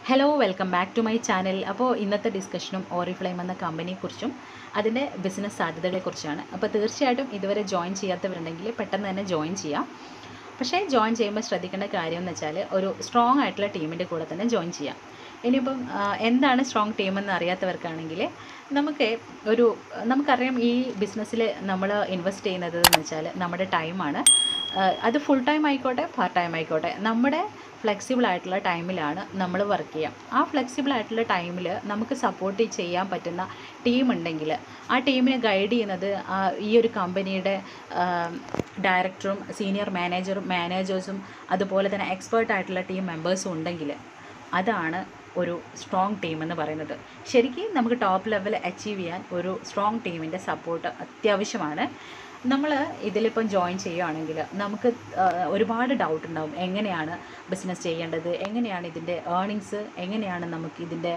hello welcome back to my channel അപ്പോൾ ഇന്നത്തെ ഡിസ്കഷനും Oriflame എന്ന കമ്പനിയെക്കുറിച്ചും അതിൻ്റെ ബിസിനസ് സാധ്യതകളെക്കുറിച്ചാണ് അപ്പോൾ തീർച്ചയായിട്ടും ഇതുവരെ ജോയിൻ ചെയ്യാത്തവരുണ്ടെങ്കിൽ പെട്ടെന്ന് തന്നെ ജോയിൻ ചെയ്യാം പക്ഷേ ജോയിൻ ചെയ്യുമ്പോൾ ശ്രദ്ധിക്കേണ്ട കാര്യം എന്ന് വെച്ചാൽ ഒരു സ്ട്രോങ് ആയിട്ടുള്ള ടീമിൻ്റെ കൂടെ തന്നെ ജോയിൻ ചെയ്യാം ഇനിയിപ്പം ആ, എന്താണ് സ്ട്രോങ് ടീം എന്ന് അറിയാത്തവർക്കാണെങ്കിൽ നമുക്ക് ഒരു നമുക്കറിയാം ഈ ബിസിനസ്സിൽ നമ്മൾ ഇൻവെസ്റ്റ് ചെയ്യുന്നത് എന്ന് വെച്ചാൽ നമ്മുടെ ടൈമാണ് അത് ഫുൾ ടൈം ആയിക്കോട്ടെ പാർട്ട് ടൈം ആയിക്കോട്ടെ നമ്മുടെ ഫ്ലെക്സിബിൾ ആയിട്ടുള്ള ടൈമിലാണ് നമ്മൾ വർക്ക് ചെയ്യുക ആ ഫ്ലെക്സിബിൾ ആയിട്ടുള്ള ടൈമിൽ നമുക്ക് സപ്പോർട്ട് ചെയ്യാൻ പറ്റുന്ന ടീം ഉണ്ടെങ്കിൽ ആ ടീമിനെ ഗൈഡ് ചെയ്യുന്നത് ആ ഈ ഒരു കമ്പനിയുടെ ഡയറക്ടറും സീനിയർ മാനേജറും മാനേജേഴ്സും അതുപോലെ തന്നെ എക്സ്പേർട്ട് ആയിട്ടുള്ള ടീം മെമ്പേഴ്സും ഉണ്ടെങ്കിൽ അതാണ് ഒരു സ്ട്രോങ് ടീം എന്ന് പറയുന്നത് ശരിക്കും നമുക്ക് ടോപ്പ് ലെവൽ അച്ചീവ് ചെയ്യാൻ ഒരു സ്ട്രോങ് ടീമിൻ്റെ സപ്പോർട്ട് അത്യാവശ്യമാണ് നമ്മൾ ഇതിലിപ്പം ജോയിൻ ചെയ്യുകയാണെങ്കിൽ നമുക്ക് ആ, ഒരുപാട് ഡൗട്ട് ഉണ്ടാവും എങ്ങനെയാണ് ബിസിനസ് ചെയ്യേണ്ടത് എങ്ങനെയാണ് ഇതിൻ്റെ ഏർണിങ്സ് എങ്ങനെയാണ് നമുക്ക് ഇതിൻ്റെ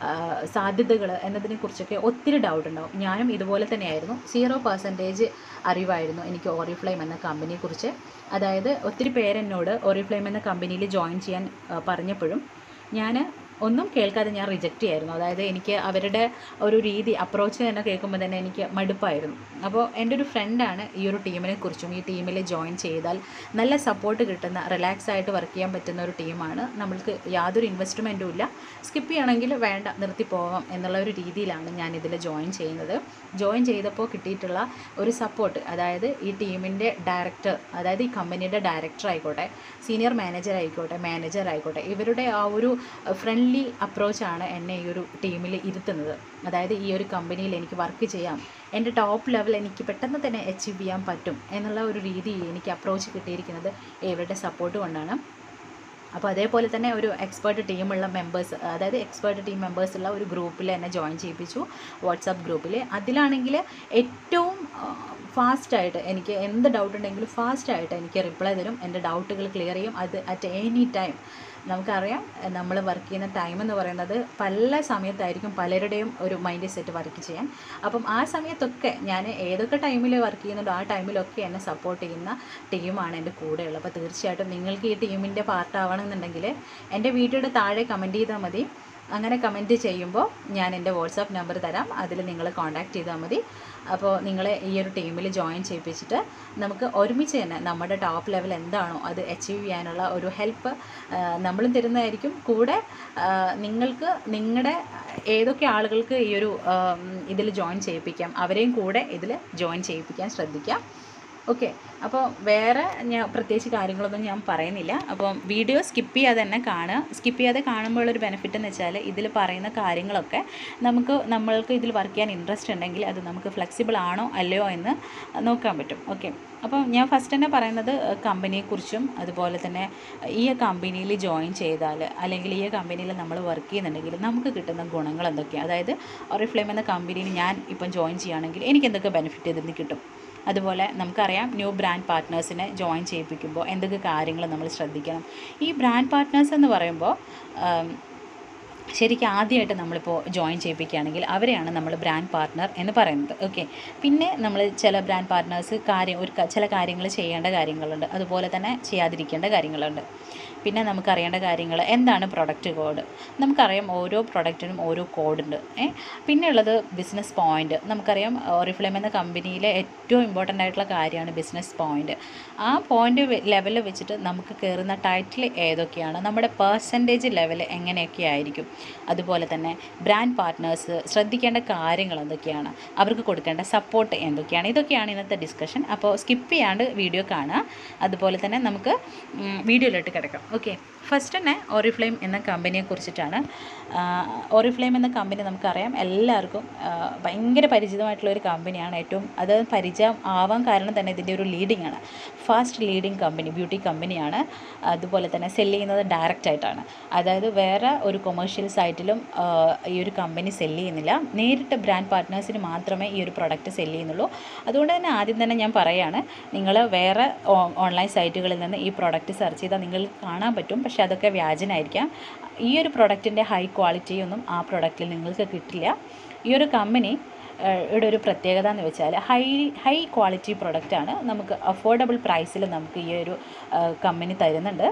സാധ്യതകൾ എന്നതിനെക്കുറിച്ചൊക്കെ ഒത്തിരി ഡൗട്ട് ഉണ്ടാവും ഞാനും ഇതുപോലെ തന്നെയായിരുന്നു സീറോ പെർസെൻറ്റേജ് അറിവായിരുന്നു എനിക്ക് ഓറിഫ്ലെയിം എന്ന കമ്പനിയെക്കുറിച്ച് അതായത് ഒത്തിരി പേരെന്നോട് ഓറിഫ്ലെയിം എന്ന കമ്പനിയിൽ ജോയിൻ ചെയ്യാൻ ആ, പറഞ്ഞപ്പോഴും ഞാൻ ഒന്നും കേൾക്കാതെ ഞാൻ റിജക്റ്റ് ചെയ്യായിരുന്നു അതായത് എനിക്ക് അവരുടെ ഒരു രീതി അപ്രോച്ച് തന്നെ കേൾക്കുമ്പോൾ തന്നെ എനിക്ക് മടുപ്പായിരുന്നു അപ്പോൾ എൻ്റെ ഒരു ഫ്രണ്ടാണ് ഈ ഒരു ടീമിനെ കുറിച്ചും ഈ ടീമിൽ ജോയിൻ ചെയ്താൽ നല്ല സപ്പോർട്ട് കിട്ടുന്ന റിലാക്സ് ആയിട്ട് വർക്ക് ചെയ്യാൻ പറ്റുന്ന ഒരു ടീമാണ് നമ്മൾക്ക് യാതൊരു ഇൻവെസ്റ്റ്മെൻറ്റും ഇല്ല സ്കിപ്പ് ചെയ്യണമെങ്കിൽ വേണ്ട നിർത്തി പോവാം എന്നുള്ള ഒരു രീതിയിലാണ് ഞാൻ ഇതിൽ ജോയിൻ ചെയ്യുന്നത് ജോയിൻ ചെയ്തപ്പോൾ കിട്ടിയിട്ടുള്ള ഒരു സപ്പോർട്ട് അതായത് ഈ ടീമിൻ്റെ ഡയറക്ടർ അതായത് ഈ കമ്പനിയുടെ ഡയറക്ടർ ആയിക്കോട്ടെ സീനിയർ മാനേജർ ആയിക്കോട്ടെ മാനേജർ ആയിക്കോട്ടെ ഇവരുടെ ആ ഒരു ഫ്രണ്ട്ലി അപ്രോച്ചാണ് എന്നെ ഈ ഒരു ടീമിൽ ഇരുത്തുന്നത് അതായത് ഈ ഒരു കമ്പനിയിൽ എനിക്ക് വർക്ക് ചെയ്യാം എൻ്റെ ടോപ്പ് ലെവൽ എനിക്ക് പെട്ടെന്ന് തന്നെ അച്ചീവ് ചെയ്യാൻ പറ്റും എന്നുള്ള ഒരു രീതിയിൽ എനിക്ക് അപ്രോച്ച് കിട്ടിയിരിക്കുന്നത് ഇവരുടെ സപ്പോർട്ട് കൊണ്ടാണ് അപ്പോൾ അതേപോലെ തന്നെ ഒരു എക്സ്പേർട്ട് ടീമുള്ള മെമ്പേഴ്സ് അതായത് എക്സ്പേർട്ട് ടീം മെമ്പേഴ്സ് ഉള്ള ഒരു ഗ്രൂപ്പിൽ എന്നെ ജോയിൻ ചെയ്യിപ്പിച്ചു വാട്സാപ്പ് ഗ്രൂപ്പിൽ അതിലാണെങ്കിൽ ഏറ്റവും ഫാസ്റ്റായിട്ട് എനിക്ക് എന്ത് ഡൗട്ട് ഉണ്ടെങ്കിലും ഫാസ്റ്റായിട്ട് എനിക്ക് റിപ്ലൈ തരും എൻ്റെ ഡൗട്ടുകൾ ക്ലിയർ ചെയ്യും അത് അറ്റ് എനി ടൈം നമുക്കറിയാം നമ്മൾ വർക്ക് ചെയ്യുന്ന ടൈം എന്ന് പറയുന്നത് പല സമയത്തായിരിക്കും പലരുടെയും ഒരു മൈൻഡ് സെറ്റ് വർക്ക് ചെയ്യാൻ അപ്പം ആ സമയത്തൊക്കെ ഞാൻ ഏതൊക്കെ ടൈമിൽ വർക്ക് ചെയ്യുന്നുണ്ടോ ആ ടൈമിലൊക്കെ എന്നെ സപ്പോർട്ട് ചെയ്യുന്ന ടീമാണ് എൻ്റെ കൂടെയുള്ളത് അപ്പോൾ തീർച്ചയായിട്ടും നിങ്ങൾക്ക് ഈ ടീമിൻ്റെ പാർട്ട് ആവണമെന്നുണ്ടെങ്കിൽ എൻ്റെ വീഡിയോയുടെ താഴെ കമൻറ്റ് ചെയ്താൽ മതി അങ്ങനെ കമൻറ്റ് ചെയ്യുമ്പോൾ ഞാൻ എൻ്റെ വാട്സാപ്പ് നമ്പർ തരാം അതിൽ നിങ്ങൾ കോൺടാക്റ്റ് ചെയ്താൽ മതി അപ്പോൾ നിങ്ങളെ ഈ ഒരു ടീമിൽ ജോയിൻ ചെയ്യിപ്പിച്ചിട്ട് നമുക്ക് ഒരുമിച്ച് തന്നെ നമ്മുടെ ടോപ്പ് ലെവൽ എന്താണോ അത് അച്ചീവ് ചെയ്യാനുള്ള ഒരു ഹെൽപ്പ് നമ്മളും തരുന്നതായിരിക്കും കൂടെ ആ, നിങ്ങൾക്ക് നിങ്ങളുടെ ഏതൊക്കെ ആളുകൾക്ക് ഈ ഒരു ഇതിൽ ജോയിൻ ചെയ്യിപ്പിക്കാം അവരെയും കൂടെ ഇതിൽ ജോയിൻ ചെയ്യിപ്പിക്കാൻ ശ്രദ്ധിക്കാം ഓക്കെ അപ്പോൾ വേറെ ഞാൻ പ്രത്യേകിച്ച് കാര്യങ്ങളൊന്നും ഞാൻ പറയുന്നില്ല അപ്പം വീഡിയോ സ്കിപ്പ് ചെയ്യാതെ തന്നെ കാണുക സ്കിപ്പ് ചെയ്യാതെ കാണുമ്പോഴുള്ളൊരു ബെനിഫിറ്റ് എന്ന് വെച്ചാൽ ഇതിൽ പറയുന്ന കാര്യങ്ങളൊക്കെ നമുക്ക് നമ്മൾക്ക് ഇതിൽ വർക്ക് ചെയ്യാൻ ഇൻട്രസ്റ്റ് ഉണ്ടെങ്കിൽ അത് നമുക്ക് ഫ്ലെക്സിബിൾ ആണോ അല്ലയോ എന്ന് നോക്കാൻ പറ്റും ഓക്കെ അപ്പം ഞാൻ ഫസ്റ്റ് തന്നെ പറയുന്നത് കമ്പനിയെക്കുറിച്ചും അതുപോലെ തന്നെ ഈ കമ്പനിയിൽ ജോയിൻ ചെയ്താൽ അല്ലെങ്കിൽ ഈ കമ്പനിയിൽ നമ്മൾ വർക്ക് ചെയ്യുന്നുണ്ടെങ്കിൽ നമുക്ക് കിട്ടുന്ന ഗുണങ്ങൾ എന്തൊക്കെയാണ് അതായത് ഓറിഫ്ലെയിം എന്ന കമ്പനിയിൽ ഞാൻ ഇപ്പം ജോയിൻ ചെയ്യുകയാണെങ്കിൽ എനിക്ക് എന്തൊക്കെ ബെനിഫിറ്റ് ഇതിൽ നിന്ന് കിട്ടും അതുപോലെ നമുക്കറിയാം ന്യൂ ബ്രാൻഡ് പാർട്ട്നേഴ്സിനെ ജോയിൻ ചെയ്യിപ്പിക്കുമ്പോൾ എന്തൊക്കെ കാര്യങ്ങൾ നമ്മൾ ശ്രദ്ധിക്കണം ഈ ബ്രാൻഡ് പാർട്ട്നേഴ്സ് എന്ന് പറയുമ്പോൾ ആം, ശരിക്കും ആദ്യമായിട്ട് നമ്മളിപ്പോൾ ജോയിൻ ചെയ്യിപ്പിക്കുകയാണെങ്കിൽ അവരെയാണ് നമ്മൾ ബ്രാൻഡ് പാർട്ട്ണർ എന്ന് പറയുന്നത് ഓക്കെ പിന്നെ നമ്മൾ ചില ബ്രാൻഡ് പാർട്ട്നേഴ്സ് കാര്യം ഒരു ക- ചില കാര്യങ്ങൾ ചെയ്യേണ്ട കാര്യങ്ങളുണ്ട് അതുപോലെ തന്നെ ചെയ്യാതിരിക്കേണ്ട കാര്യങ്ങളുണ്ട് പിന്നെ നമുക്കറിയേണ്ട കാര്യങ്ങൾ എന്താണ് പ്രൊഡക്റ്റ് കോഡ് നമുക്കറിയാം ഓരോ പ്രൊഡക്റ്റിനും ഓരോ കോഡുണ്ട് ഏ പിന്നെ ഉള്ളത് ബിസിനസ് പോയിൻ്റ് നമുക്കറിയാം ഓറിഫ്ലെയിം എന്ന കമ്പനിയിലെ ഏറ്റവും ഇമ്പോർട്ടൻ്റ് ആയിട്ടുള്ള കാര്യമാണ് ബിസിനസ് പോയിൻ്റ് ആ പോയിൻ്റ് ലെവലിൽ വെച്ചിട്ട് നമുക്ക് കയറുന്ന ടൈറ്റിൽ ഏതൊക്കെയാണ് നമ്മുടെ പേഴ്സൻറ്റേജ് ലെവൽ എങ്ങനെയൊക്കെ ആയിരിക്കും അതുപോലെ തന്നെ ബ്രാൻഡ് പാർട്ട്നേഴ്സ് ശ്രദ്ധിക്കേണ്ട കാര്യങ്ങൾ എന്തൊക്കെയാണ് അവർക്ക് കൊടുക്കേണ്ട സപ്പോർട്ട് എന്തൊക്കെയാണ് ഇതൊക്കെയാണ് ഇന്നത്തെ ഡിസ്കഷൻ അപ്പോൾ സ്കിപ്പ് ചെയ്യാണ്ട് വീഡിയോ കാണുക അതുപോലെ തന്നെ നമുക്ക് ഉം, വീഡിയോയിലോട്ട് കിടക്കാം ഓക്കെ ഫസ്റ്റ് തന്നെ ഓറിഫ്ലെയിം എന്ന കമ്പനിയെ കുറിച്ചിട്ടാണ് ഓറിഫ്ലെയിം എന്ന കമ്പനി നമുക്കറിയാം എല്ലാവർക്കും ആ, ഭയങ്കര പരിചിതമായിട്ടുള്ള ഒരു കമ്പനിയാണ് ഏറ്റവും അത് പരിചയം ആവാൻ കാരണം തന്നെ ഇതിൻ്റെ ഒരു ലീഡിംഗ് ആണ് ഫാസ്റ്റ് ലീഡിംഗ് കമ്പനി ബ്യൂട്ടി കമ്പനിയാണ് അതുപോലെ തന്നെ സെല്ല് ചെയ്യുന്നത് ഡയറക്റ്റ് ആയിട്ടാണ് അതായത് വേറെ ഒരു കൊമേഴ്ഷ്യൽ സൈറ്റിലും ആ, ഈ ഒരു കമ്പനി സെല്ല് ചെയ്യുന്നില്ല നേരിട്ട് ബ്രാൻഡ് പാർട്ട്നേഴ്സിന് മാത്രമേ ഈ ഒരു പ്രൊഡക്റ്റ് സെല്ല് ചെയ്യുന്നുള്ളൂ അതുകൊണ്ട് തന്നെ ആദ്യം തന്നെ ഞാൻ പറയുകയാണ് നിങ്ങൾ വേറെ ഓൺലൈൻ സൈറ്റുകളിൽ നിന്ന് ഈ പ്രൊഡക്റ്റ് സെർച്ച് ചെയ്താൽ നിങ്ങൾക്ക് കാണാൻ പറ്റും പക്ഷേ അതൊക്കെ വ്യാജനായിരിക്കാം ഈ ഒരു പ്രൊഡക്റ്റിൻ്റെ ഹൈ ക്വാളിറ്റി ഒന്നും ആ പ്രൊഡക്റ്റിൽ നിങ്ങൾക്ക് കിട്ടില്ല ഈ ഒരു കമ്പനി ഇവിടെ ഒരു പ്രത്യേകത എന്ന് വെച്ചാൽ ഹൈ ഹൈ ക്വാളിറ്റി പ്രൊഡക്റ്റാണ് നമുക്ക് അഫോർഡബിൾ പ്രൈസിൽ നമുക്ക് ഈ ഒരു കമ്പനി തരുന്നുണ്ട്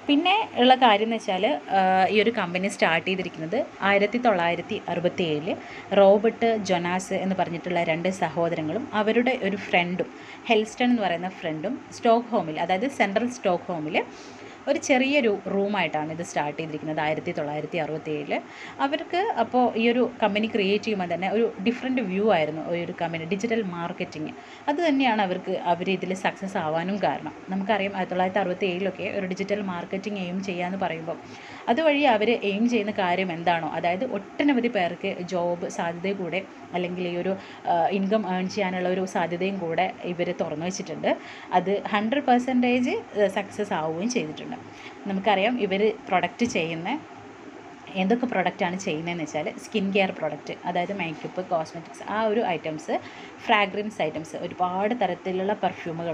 പിന്നെ ഉള്ള കാര്യം എന്ന് വെച്ചാൽ ഈ ഒരു കമ്പനി സ്റ്റാർട്ട് ചെയ്തിരിക്കുന്നത് ആയിരത്തി തൊള്ളായിരത്തി അറുപത്തി ഏഴിൽ റോബർട്ട് ജൊനാസ് എന്ന് പറഞ്ഞിട്ടുള്ള രണ്ട് സഹോദരങ്ങളും അവരുടെ ഒരു ഫ്രണ്ടും ഹെൽസ്റ്റൺ എന്ന് പറയുന്ന ഫ്രണ്ടും സ്റ്റോക്ക് ഹോമിൽ അതായത് സെൻട്രൽ സ്റ്റോക്ക് ഹോമിൽ ഒരു ചെറിയൊരു റൂമായിട്ടാണ് ഇത് സ്റ്റാർട്ട് ചെയ്തിരിക്കുന്നത് ആയിരത്തി തൊള്ളായിരത്തി അറുപത്തി ഏഴിൽ അവർക്ക് അപ്പോൾ ഈ ഒരു കമ്പനി ക്രിയേറ്റ് ചെയ്യുമ്പോൾ തന്നെ ഒരു ഡിഫറെൻറ്റ് വ്യൂ ആയിരുന്നു ഈ ഒരു കമ്പനി ഡിജിറ്റൽ മാർക്കറ്റിംഗ് അത് തന്നെയാണ് അവർക്ക് അവർ ഇതിൽ സക്സസ് ആവാനും കാരണം നമുക്കറിയാം ആയിരത്തി തൊള്ളായിരത്തി അറുപത്തി ഏഴിലൊക്കെ ഒരു ഡിജിറ്റൽ മാർക്കറ്റിംഗ് എയിം ചെയ്യാന്ന് പറയുമ്പോൾ അതുവഴി അവർ എയിം ചെയ്യുന്ന കാര്യം എന്താണോ അതായത് ഒട്ടനവധി പേർക്ക് ജോബ് സാധ്യത കൂടെ അല്ലെങ്കിൽ ഈ ഒരു ഇൻകം ഏൺ ചെയ്യാനുള്ള ഒരു സാധ്യതയും കൂടെ ഇവർ തുറന്നു വെച്ചിട്ടുണ്ട് അത് ഹൺഡ്രഡ് പെർസെൻറ്റേജ് സക്സസ് ആവുകയും ചെയ്തിട്ടുണ്ട് നമുക്കറിയാം ഇവർ പ്രൊഡക്റ്റ് ചെയ്യുന്ന എന്തൊക്കെ പ്രൊഡക്റ്റാണ് ചെയ്യുന്നതെന്ന് വെച്ചാൽ സ്കിൻ കെയർ പ്രൊഡക്റ്റ് അതായത് മേക്കപ്പ് കോസ്മെറ്റിക്സ് ആ ഒരു ഐറ്റംസ് ഫ്രാഗ്രൻസ് ഐറ്റംസ് ഒരുപാട് തരത്തിലുള്ള പെർഫ്യൂമുകൾ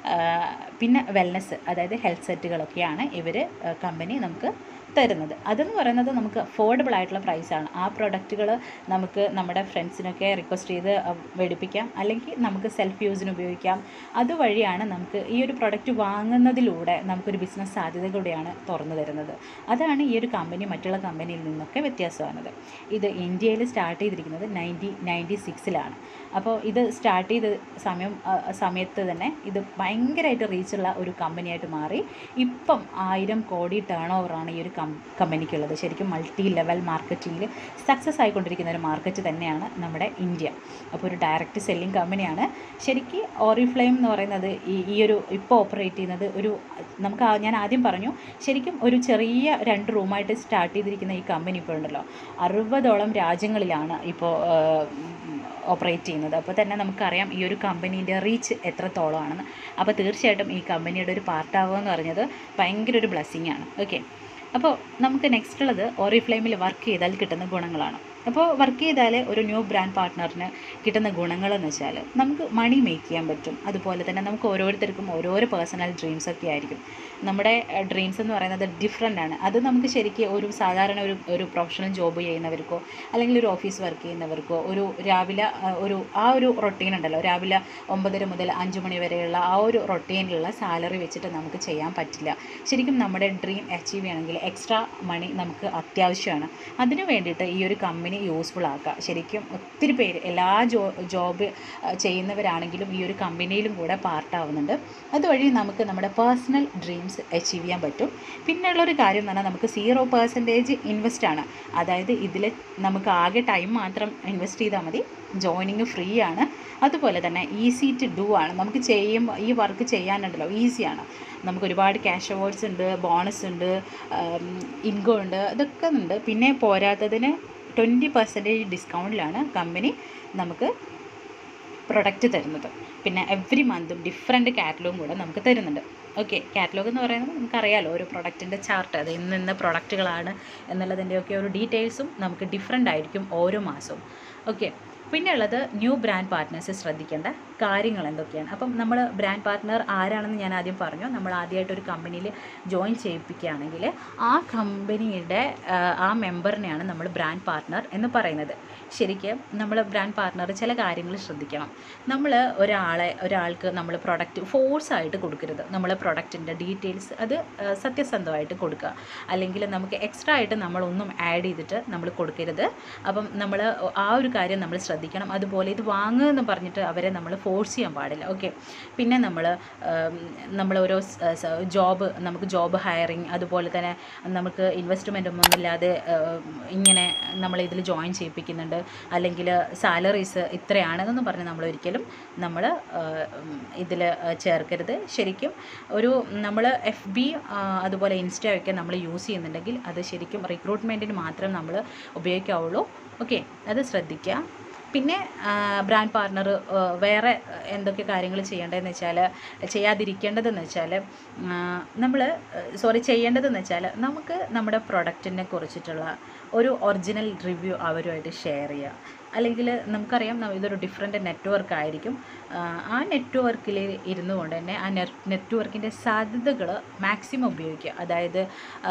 പിന്നെ വെൽനെസ് അതായത് ഹെൽത്ത് സെറ്റുകളൊക്കെയാണ് ഇവർ കമ്പനി നമുക്ക് തരുന്നത് അതെന്ന് പറയുന്നത് നമുക്ക് അഫോർഡബിൾ ആയിട്ടുള്ള പ്രൈസാണ് ആ പ്രൊഡക്റ്റുകൾ നമുക്ക് നമ്മുടെ ഫ്രണ്ട്സിനൊക്കെ റിക്വസ്റ്റ് ചെയ്ത് മേടിപ്പിക്കാം അല്ലെങ്കിൽ നമുക്ക് സെൽഫ് യൂസിന് ഉപയോഗിക്കാം അതുവഴിയാണ് നമുക്ക് ഈ ഒരു പ്രൊഡക്റ്റ് വാങ്ങുന്നതിലൂടെ നമുക്കൊരു ബിസിനസ് സാധ്യത കൂടിയാണ് തുറന്നു തരുന്നത് അതാണ് ഈ ഒരു കമ്പനി മറ്റുള്ള കമ്പനിയിൽ നിന്നൊക്കെ വ്യത്യാസമാകുന്നത് ഇത് ഇന്ത്യയിൽ സ്റ്റാർട്ട് ചെയ്തിരിക്കുന്നത് നയൻറ്റി നയൻറ്റി സിക്സിലാണ് അപ്പോൾ ഇത് സ്റ്റാർട്ട് ചെയ്ത സമയം സമയത്ത് തന്നെ ഇത് ഭയങ്കരമായിട്ട് റീച്ചുള്ള ഒരു കമ്പനിയായിട്ട് മാറി ഇപ്പം ആയിരം കോടി ടേൺ ഓവറാണ് ഈ ഒരു കം കമ്പനിക്കുള്ളത് ശരിക്കും മൾട്ടി ലെവൽ മാർക്കറ്റിംഗിൽ സക്സസ് ആയിക്കൊണ്ടിരിക്കുന്ന ഒരു മാർക്കറ്റ് തന്നെയാണ് നമ്മുടെ ഇന്ത്യ അപ്പോൾ ഒരു ഡയറക്റ്റ് സെല്ലിംഗ് കമ്പനിയാണ് ശരിക്കും ഓറിഫ്ലെയിം എന്ന് പറയുന്നത് ഈ ഈ ഒരു ഇപ്പോൾ ഓപ്പറേറ്റ് ചെയ്യുന്നത് ഒരു നമുക്ക് ഞാൻ ആദ്യം പറഞ്ഞു ശരിക്കും ഒരു ചെറിയ രണ്ട് റൂമായിട്ട് സ്റ്റാർട്ട് ചെയ്തിരിക്കുന്ന ഈ കമ്പനി ഇപ്പോൾ ഉണ്ടല്ലോ അറുപതോളം രാജ്യങ്ങളിലാണ് ഇപ്പോൾ ഓപ്പറേറ്റ് ചെയ്യുന്നത് അപ്പോൾ തന്നെ നമുക്കറിയാം ഈ ഒരു കമ്പനീൻ്റെ റീച്ച് എത്രത്തോളമാണെന്ന് അപ്പോൾ തീർച്ചയായിട്ടും ഈ കമ്പനിയുടെ ഒരു പാർട്ടാവുക എന്ന് പറഞ്ഞത് ഭയങ്കര ഒരു ബ്ലെസ്സിങ് ആണ് ഓക്കെ അപ്പോൾ നമുക്ക് നെക്സ്റ്റ് ഉള്ളത് ഓറിഫ്ലെയിമിൽ വർക്ക് ചെയ്താൽ കിട്ടുന്ന ഗുണങ്ങളാണ് അപ്പോൾ വർക്ക് ചെയ്താൽ ഒരു ന്യൂ ബ്രാൻഡ് പാർട്ട്ണറിന് കിട്ടുന്ന ഗുണങ്ങളെന്ന് വെച്ചാൽ നമുക്ക് മണി മേക്ക് ചെയ്യാൻ പറ്റും അതുപോലെ തന്നെ നമുക്ക് ഓരോരുത്തർക്കും ഓരോരോ പേഴ്സണൽ ഡ്രീംസ് ഒക്കെ ആയിരിക്കും നമ്മുടെ ഡ്രീംസ് എന്ന് പറയുന്നത് ഡിഫറെൻ്റ് ആണ് അത് നമുക്ക് ശരിക്കും ഒരു സാധാരണ ഒരു ഒരു പ്രൊഫഷണൽ ജോബ് ചെയ്യുന്നവർക്കോ അല്ലെങ്കിൽ ഒരു ഓഫീസ് വർക്ക് ചെയ്യുന്നവർക്കോ ഒരു രാവിലെ ഒരു ആ ഒരു റൊട്ടീൻ ഉണ്ടല്ലോ രാവിലെ ഒമ്പതര മുതൽ അഞ്ച് മണി വരെയുള്ള ആ ഒരു റൊട്ടീനിലുള്ള സാലറി വെച്ചിട്ട് നമുക്ക് ചെയ്യാൻ പറ്റില്ല ശരിക്കും നമ്മുടെ ഡ്രീം അച്ചീവ് ചെയ്യണമെങ്കിൽ എക്സ്ട്രാ മണി നമുക്ക് അത്യാവശ്യമാണ് അതിന് വേണ്ടിയിട്ട് ഈ ഒരു കമ്പനി യൂസ്ഫുൾ ആക്കുക ശരിക്കും ഒത്തിരി പേര് എല്ലാ ജോ ജോബ് ചെയ്യുന്നവരാണെങ്കിലും ഈ ഒരു കമ്പനിയിലും കൂടെ പാർട്ടാവുന്നുണ്ട് അതുവഴി നമുക്ക് നമ്മുടെ പേഴ്സണൽ ഡ്രീംസ് അച്ചീവ് ചെയ്യാൻ പറ്റും പിന്നെയുള്ളൊരു കാര്യം എന്ന് പറഞ്ഞാൽ നമുക്ക് സീറോ പെർസെൻറ്റേജ് ഇൻവെസ്റ്റ് ആണ് അതായത് ഇതിൽ നമുക്ക് ആകെ ടൈം മാത്രം ഇൻവെസ്റ്റ് ചെയ്താൽ മതി ജോയിനിങ് ഫ്രീ ആണ് അതുപോലെ തന്നെ ഈസി ടു ഡു ആണ് നമുക്ക് ചെയ്യുമ്പോൾ ഈ വർക്ക് ചെയ്യാനുണ്ടല്ലോ ഈസിയാണ് നമുക്ക് ഒരുപാട് ക്യാഷ് അവാർഡ്സ് ഉണ്ട് ബോണസ് ഉണ്ട് ഇൻകം ഉണ്ട് ഇതൊക്കെ ഉണ്ട് പിന്നെ പോരാത്തതിന് ട്വൻറ്റി പെർസെൻറ്റേജ് ഡിസ്കൗണ്ടിലാണ് കമ്പനി നമുക്ക് പ്രൊഡക്റ്റ് തരുന്നത് പിന്നെ എവറി മന്തും ഡിഫറെൻറ്റ് കാറ്റലോഗും കൂടെ നമുക്ക് തരുന്നുണ്ട് ഓക്കെ കാറ്റലോഗ് എന്ന് പറയുന്നത് നമുക്കറിയാലോ ഒരു പ്രൊഡക്റ്റിൻ്റെ ചാർട്ട് അത് ഇന്ന് ഇന്ന പ്രൊഡക്റ്റുകളാണ് എന്നുള്ളതിൻ്റെയൊക്കെ ഒരു ഡീറ്റെയിൽസും നമുക്ക് ഡിഫറെൻ്റ് ആയിരിക്കും ഓരോ മാസവും ഓക്കെ പിന്നെ ഉള്ളത് ന്യൂ ബ്രാൻഡ് പാർട്ട്നേഴ്സ് ശ്രദ്ധിക്കേണ്ട കാര്യങ്ങൾ എന്തൊക്കെയാണ് അപ്പം നമ്മൾ ബ്രാൻഡ് പാർട്ട്ണർ ആരാണെന്ന് ഞാൻ ആദ്യം പറഞ്ഞു നമ്മൾ ആദ്യമായിട്ട് ഒരു കമ്പനിയിൽ ജോയിൻ ചെയ്യിപ്പിക്കുകയാണെങ്കിൽ ആ കമ്പനിയുടെ ആ മെമ്പറിനെയാണ് നമ്മൾ ബ്രാൻഡ് പാർട്ട്ണർ എന്ന് പറയുന്നത് ശരിക്കും നമ്മൾ ബ്രാൻഡ് പാർട്ട്ണർ ചില കാര്യങ്ങൾ ശ്രദ്ധിക്കണം നമ്മൾ ഒരാളെ ഒരാൾക്ക് നമ്മൾ പ്രൊഡക്റ്റ് ഫോഴ്സായിട്ട് കൊടുക്കരുത് നമ്മൾ പ്രൊഡക്റ്റിൻ്റെ ഡീറ്റെയിൽസ് അത് സത്യസന്ധമായിട്ട് കൊടുക്കുക അല്ലെങ്കിൽ നമുക്ക് എക്സ്ട്രാ ആയിട്ട് നമ്മളൊന്നും ആഡ് ചെയ്തിട്ട് നമ്മൾ കൊടുക്കരുത് അപ്പം നമ്മൾ ആ ഒരു കാര്യം നമ്മൾ ശ്രദ്ധിക്കണം അതുപോലെ ഇത് വാങ്ങുക എന്ന് പറഞ്ഞിട്ട് അവരെ നമ്മൾ ഫോഴ്സ് ചെയ്യാൻ പാടില്ല ഓക്കെ പിന്നെ നമ്മൾ നമ്മൾ ഓരോ ജോബ് നമുക്ക് ജോബ് ഹയറിങ് അതുപോലെ തന്നെ നമുക്ക് ഇൻവെസ്റ്റ്മെൻ്റ് ഒന്നും ഇല്ലാതെ ഇങ്ങനെ നമ്മൾ ഇതിൽ ജോയിൻ ചെയ്യിപ്പിക്കുന്നുണ്ട് അല്ലെങ്കിൽ സാലറീസ് ഇത്രയാണെന്നൊന്നും പറഞ്ഞ് നമ്മൾ ഒരിക്കലും നമ്മൾ ഇതിൽ ചേർക്കരുത് ശരിക്കും ഒരു നമ്മൾ എഫ് ബി അതുപോലെ ഇൻസ്റ്റയൊക്കെ നമ്മൾ യൂസ് ചെയ്യുന്നുണ്ടെങ്കിൽ അത് ശരിക്കും റിക്രൂട്ട്മെൻറ്റിന് മാത്രം നമ്മൾ ഉപയോഗിക്കാവുള്ളൂ ഓക്കെ അത് ശ്രദ്ധിക്കുക പിന്നെ ബ്രാൻഡ് പാർട്ണർ വേറെ എന്തൊക്കെ കാര്യങ്ങൾ ചെയ്യേണ്ടതെന്ന് വെച്ചാൽ ചെയ്യാതിരിക്കേണ്ടതെന്ന് വെച്ചാൽ നമ്മൾ സോറി ചെയ്യേണ്ടതെന്ന് വെച്ചാൽ നമുക്ക് നമ്മുടെ പ്രൊഡക്റ്റിനെ കുറിച്ചിട്ടുള്ള ഒരു ഒറിജിനൽ റിവ്യൂ അവരുമായിട്ട് ഷെയർ ചെയ്യുക അല്ലെങ്കിൽ നമുക്കറിയാം ഇതൊരു ഡിഫറെൻ്റ് നെറ്റ്വർക്ക് ആയിരിക്കും ആ നെറ്റ്വർക്കിൽ ഇരുന്നു കൊണ്ട് തന്നെ ആ നെറ്റ്വർക്കിൻ്റെ സാധ്യതകൾ മാക്സിമം ഉപയോഗിക്കുക അതായത്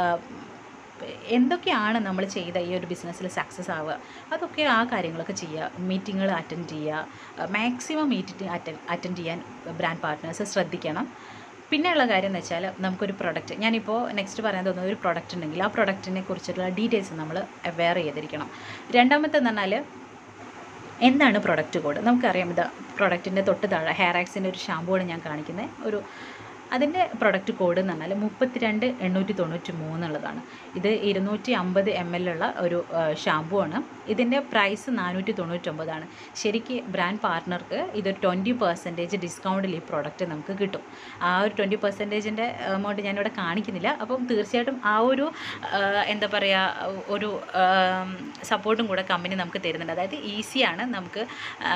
എന്തൊക്കെയാണ് നമ്മൾ ചെയ്ത ഈ ഒരു ബിസിനസ്സിൽ സക്സസ് ആവുക അതൊക്കെ ആ കാര്യങ്ങളൊക്കെ ചെയ്യുക മീറ്റിങ്ങുകൾ അറ്റൻഡ് ചെയ്യുക മാക്സിമം മീറ്റിംഗ് അറ്റൻഡ് അറ്റൻഡ് ചെയ്യാൻ ബ്രാൻഡ് പാർട്ട്നേഴ്സ് ശ്രദ്ധിക്കണം പിന്നെയുള്ള കാര്യം എന്ന് വെച്ചാൽ നമുക്കൊരു പ്രൊഡക്റ്റ് ഞാനിപ്പോൾ നെക്സ്റ്റ് പറയാൻ തോന്നുന്ന ഒരു പ്രൊഡക്റ്റ് ഉണ്ടെങ്കിൽ ആ പ്രൊഡക്റ്റിനെ കുറിച്ചുള്ള ഡീറ്റെയിൽസ് നമ്മൾ അവെയർ ചെയ്തിരിക്കണം രണ്ടാമത്തെന്ന് പറഞ്ഞാൽ എന്താണ് പ്രൊഡക്റ്റ് കോഡ് നമുക്കറിയാം ഇത് പ്രൊഡക്റ്റിൻ്റെ തൊട്ട് താഴെ ഹെയർ ആക്സിൻ്റെ ഒരു ഷാമ്പൂ ആണ് ഞാൻ കാണിക്കുന്നത് ഒരു അതിൻ്റെ പ്രൊഡക്റ്റ് കോഡ് എന്ന് പറഞ്ഞാൽ മുപ്പത്തിരണ്ട് എണ്ണൂറ്റി തൊണ്ണൂറ്റി മൂന്നുള്ളതാണ് ഇത് ഇരുന്നൂറ്റി അമ്പത് എം എൽ ഉള്ള ഒരു ഷാമ്പൂ ആണ് ഇതിൻ്റെ പ്രൈസ് നാനൂറ്റി തൊണ്ണൂറ്റൊമ്പതാണ് ശരിക്ക് ബ്രാൻഡ് പാർട്ട്ണർക്ക് ഇതൊരു ട്വൻറ്റി പെർസെൻറ്റേജ് ഡിസ്കൗണ്ടിൽ ഈ പ്രോഡക്റ്റ് നമുക്ക് കിട്ടും ആ ഒരു ട്വൻറ്റി പെർസെൻറ്റേജിൻ്റെ എമൗണ്ട് ഞാനിവിടെ കാണിക്കുന്നില്ല അപ്പം തീർച്ചയായിട്ടും ആ ഒരു ആ, എന്താ പറയുക ഒരു സപ്പോർട്ടും കൂടെ കമ്പനി നമുക്ക് തരുന്നുണ്ട് അതായത് ഈസിയാണ് നമുക്ക് ആ,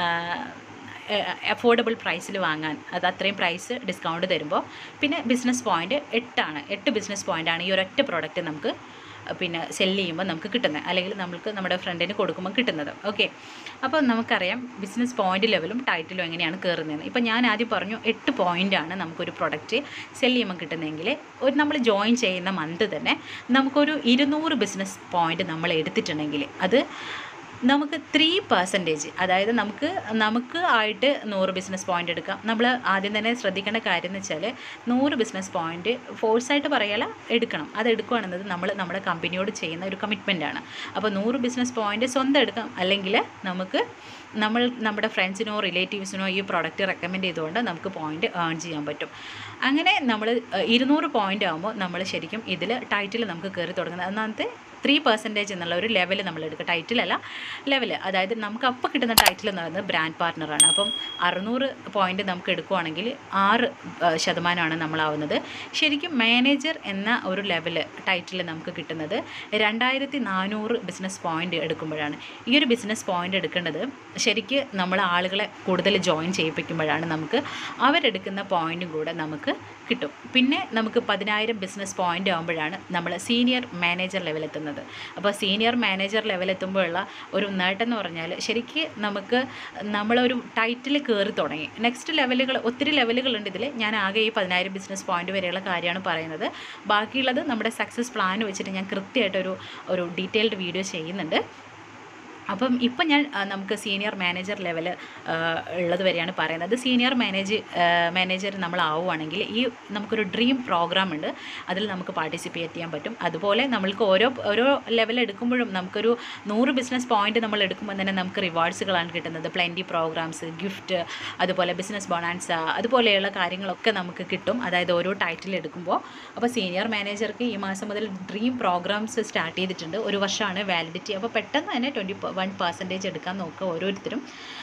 അഫോർഡബിൾ പ്രൈസിൽ വാങ്ങാൻ അത് അത്രയും പ്രൈസ് ഡിസ്കൗണ്ട് തരുമ്പോൾ പിന്നെ ബിസിനസ് പോയിൻറ്റ് എട്ടാണ് എട്ട് ബിസിനസ് പോയിൻ്റാണ് ഈ ഒരൊറ്റ പ്രോഡക്റ്റ് നമുക്ക് പിന്നെ സെല്ല് ചെയ്യുമ്പോൾ നമുക്ക് കിട്ടുന്നത് അല്ലെങ്കിൽ നമുക്ക് നമ്മുടെ ഫ്രണ്ടിന് കൊടുക്കുമ്പോൾ കിട്ടുന്നത് ഓക്കെ അപ്പോൾ നമുക്കറിയാം ബിസിനസ് പോയിൻ്റ് ലെവലും ടൈറ്റിലും എങ്ങനെയാണ് കയറുന്നതെന്ന് ഇപ്പോൾ ഞാൻ ആദ്യം പറഞ്ഞു എട്ട് പോയിൻ്റാണ് നമുക്കൊരു പ്രൊഡക്റ്റ് സെല്ല് ചെയ്യുമ്പോൾ കിട്ടുന്നതെങ്കിൽ ഒരു നമ്മൾ ജോയിൻ ചെയ്യുന്ന മന്ത് തന്നെ നമുക്കൊരു ഇരുന്നൂറ് ബിസിനസ് പോയിൻ്റ് നമ്മൾ എടുത്തിട്ടുണ്ടെങ്കിൽ അത് നമുക്ക് ത്രീ പെർസെൻറ്റേജ് അതായത് നമുക്ക് നമുക്ക് ആയിട്ട് നൂറ് ബിസിനസ് പോയിൻ്റ് എടുക്കാം നമ്മൾ ആദ്യം തന്നെ ശ്രദ്ധിക്കേണ്ട കാര്യം എന്ന് വെച്ചാൽ നൂറ് ബിസിനസ് പോയിൻ്റ് ഫോഴ്സായിട്ട് പറയല എടുക്കണം അത് എടുക്കുകയാണെന്നത് നമ്മൾ നമ്മുടെ കമ്പനിയോട് ചെയ്യുന്ന ഒരു കമ്മിറ്റ്മെൻ്റ് ആണ് അപ്പോൾ നൂറ് ബിസിനസ് പോയിൻ്റ് സ്വന്തം എടുക്കാം അല്ലെങ്കിൽ നമുക്ക് നമ്മൾ നമ്മുടെ ഫ്രണ്ട്സിനോ റിലേറ്റീവ്സിനോ ഈ പ്രോഡക്റ്റ് റെക്കമെൻഡ് ചെയ്തുകൊണ്ട് നമുക്ക് പോയിൻ്റ് ഏൺ ചെയ്യാൻ പറ്റും അങ്ങനെ നമ്മൾ ഇരുന്നൂറ് പോയിൻ്റ് ആകുമ്പോൾ നമ്മൾ ശരിക്കും ഇതിൽ ടൈറ്റിൽ നമുക്ക് കയറി തുടങ്ങുന്നത് ഒന്നാമത്തെ ത്രീ പെർസെൻറ്റേജ് എന്നുള്ള ഒരു ലെവൽ നമ്മൾ എടുക്കുക ടൈറ്റിലല്ല ലെവൽ അതായത് നമുക്ക് അപ്പോൾ കിട്ടുന്ന ടൈറ്റിൽ എന്ന് പറയുന്നത് ബ്രാൻഡ് പാർട്ട്ണറാണ് അപ്പം അറുന്നൂറ് പോയിൻ്റ് നമുക്ക് എടുക്കുവാണെങ്കിൽ ആറ് ആ, ശതമാനമാണ് നമ്മളാവുന്നത് ശരിക്കും മാനേജർ എന്ന ഒരു ലെവൽ ടൈറ്റിൽ നമുക്ക് കിട്ടുന്നത് രണ്ടായിരത്തി നാനൂറ് ബിസിനസ് പോയിൻ്റ് എടുക്കുമ്പോഴാണ് ഈ ഒരു ബിസിനസ് പോയിൻ്റ് എടുക്കേണ്ടത് ശരിക്ക് നമ്മൾ ആളുകളെ കൂടുതൽ ജോയിൻ ചെയ്യിപ്പിക്കുമ്പോഴാണ് നമുക്ക് അവരെടുക്കുന്ന പോയിൻറ്റും കൂടെ നമുക്ക് കിട്ടും പിന്നെ നമുക്ക് പതിനായിരം ബിസിനസ് പോയിൻ്റ് ആകുമ്പോഴാണ് നമ്മൾ സീനിയർ മാനേജർ ലെവലെത്തുന്നത് അപ്പോൾ സീനിയർ മാനേജർ ലെവലെത്തുമ്പോഴുള്ള ഒരു നേട്ടം എന്ന് പറഞ്ഞാൽ ശരിക്ക് നമുക്ക് നമ്മളൊരു ടൈറ്റിൽ കയറി തുടങ്ങി നെക്സ്റ്റ് ലെവലുകൾ ഒത്തിരി ലെവലുകളുണ്ട് ഇതിൽ ഞാൻ ആകെ ഈ പതിനായിരം ബിസിനസ് പോയിന്റ് വരെയുള്ള കാര്യമാണ് പറയുന്നത് ബാക്കിയുള്ളത് നമ്മുടെ സക്സസ് പ്ലാൻ വെച്ചിട്ട് ഞാൻ കൃത്യമായിട്ടൊരു ഒരു ഡീറ്റെയിൽഡ് വീഡിയോ ചെയ്യുന്നുണ്ട് അപ്പം ഇപ്പം ഞാൻ ആ, നമുക്ക് സീനിയർ മാനേജർ ലെവൽ ഉള്ളത് വരെയാണ് പറയുന്നത് സീനിയർ മാനേജ് മാനേജർ നമ്മളാവുകയാണെങ്കിൽ ഈ നമുക്കൊരു ഡ്രീം പ്രോഗ്രാം ഉണ്ട് അതിൽ നമുക്ക് പാർട്ടിസിപ്പേറ്റ് ചെയ്യാൻ പറ്റും അതുപോലെ നമ്മൾക്ക് ഓരോ ഓരോ ലെവൽ എടുക്കുമ്പോഴും നമുക്കൊരു നൂറ് ബിസിനസ് പോയിന്റ് നമ്മൾ എടുക്കുമ്പോൾ തന്നെ നമുക്ക് റിവാർഡ്സുകളാണ് കിട്ടുന്നത് പ്ലെൻറ്റി പ്രോഗ്രാംസ് ഗിഫ്റ്റ് അതുപോലെ ബിസിനസ് ബൊണാൻസ അതുപോലെയുള്ള കാര്യങ്ങളൊക്കെ നമുക്ക് കിട്ടും അതായത് ഓരോ ടൈറ്റിൽ എടുക്കുമ്പോൾ അപ്പോൾ സീനിയർ മാനേജർക്ക് ഈ മാസം മുതൽ ഡ്രീം പ്രോഗ്രാംസ് സ്റ്റാർട്ട് ചെയ്തിട്ടുണ്ട് ഒരു വർഷമാണ് വാലിഡിറ്റി അപ്പോൾ പെട്ടെന്ന് തന്നെ ട്വൻറ്റി വൺ പെർസെൻറ്റേജ് എടുക്കാൻ നോക്കുക ഓരോരുത്തരും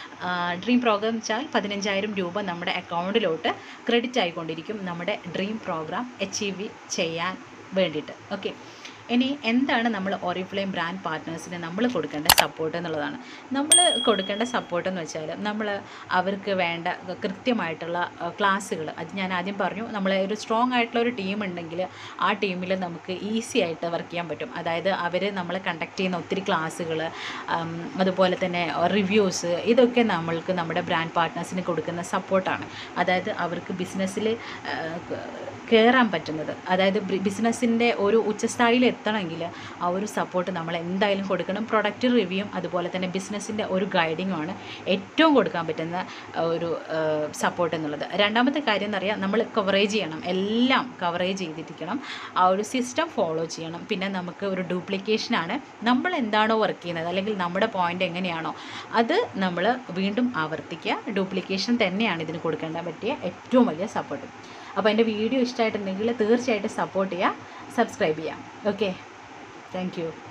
ഡ്രീം പ്രോഗ്രാം വെച്ചാൽ പതിനഞ്ചായിരം രൂപ നമ്മുടെ അക്കൗണ്ടിലോട്ട് ക്രെഡിറ്റ് ആയിക്കൊണ്ടിരിക്കും നമ്മുടെ ഡ്രീം പ്രോഗ്രാം അച്ചീവ് ചെയ്യാൻ വേണ്ടിയിട്ട് ഓക്കെ ഇനി എന്താണ് നമ്മൾ ഓറിഫ്ലെയിം ബ്രാൻഡ് പാർട്ട്നേഴ്സിന് നമ്മൾ കൊടുക്കേണ്ട സപ്പോർട്ട് എന്നുള്ളതാണ് നമ്മൾ കൊടുക്കേണ്ട സപ്പോർട്ട് എന്ന് വെച്ചാൽ നമ്മൾ അവർക്ക് വേണ്ട കൃത്യമായിട്ടുള്ള ക്ലാസ്സുകൾ അത് ഞാൻ ആദ്യം പറഞ്ഞു നമ്മൾ ഒരു സ്ട്രോങ് ആയിട്ടുള്ള ഒരു ടീം ഉണ്ടെങ്കിൽ ആ ടീമിൽ നമുക്ക് ഈസി ആയിട്ട് വർക്ക് ചെയ്യാൻ പറ്റും അതായത് അവർ നമ്മൾ കണ്ടക്ട് ചെയ്യുന്ന ഒത്തിരി ക്ലാസ്സുകൾ അതുപോലെ തന്നെ റിവ്യൂസ് ഇതൊക്കെ നമ്മൾക്ക് നമ്മുടെ ബ്രാൻഡ് പാർട്ട്നേഴ്സിന് കൊടുക്കുന്ന സപ്പോർട്ടാണ് അതായത് അവർക്ക് ബിസിനസ്സിൽ കയറാൻ പറ്റുന്നത് അതായത് ബിസിനസ്സിൻ്റെ ഒരു ഉച്ചസ്ഥായിയിൽ എത്തണമെങ്കിൽ ആ ഒരു സപ്പോർട്ട് നമ്മൾ എന്തായാലും കൊടുക്കണം പ്രൊഡക്റ്റ് റിവ്യൂയും അതുപോലെ തന്നെ ബിസിനസ്സിൻ്റെ ഒരു ഗൈഡിങ്ങുമാണ് ഏറ്റവും കൊടുക്കാൻ പറ്റുന്ന ആ, ഒരു സപ്പോർട്ട് എന്നുള്ളത് രണ്ടാമത്തെ കാര്യം എന്ന് പറയാം നമ്മൾ കവറേജ് ചെയ്യണം എല്ലാം കവറേജ് ചെയ്തിരിക്കണം ആ ഒരു സിസ്റ്റം ഫോളോ ചെയ്യണം പിന്നെ നമുക്ക് ഒരു ഡ്യൂപ്ലിക്കേഷനാണ് നമ്മൾ എന്താണോ വർക്ക് ചെയ്യുന്നത് അല്ലെങ്കിൽ നമ്മുടെ പോയിന്റ് എങ്ങനെയാണോ അത് നമ്മൾ വീണ്ടും ആവർത്തിക്കുക ഡ്യൂപ്ലിക്കേഷൻ തന്നെയാണ് ഇതിന് കൊടുക്കേണ്ട പറ്റിയ ഏറ്റവും വലിയ സപ്പോർട്ട് അപ്പോൾ എൻ്റെ വീഡിയോ ഇഷ്ടമായിട്ടുണ്ടെങ്കിൽ തീർച്ചയായിട്ടും സപ്പോർട്ട് ചെയ്യുക സബ്സ്ക്രൈബ് ചെയ്യാം ഓക്കെ താങ്ക് യു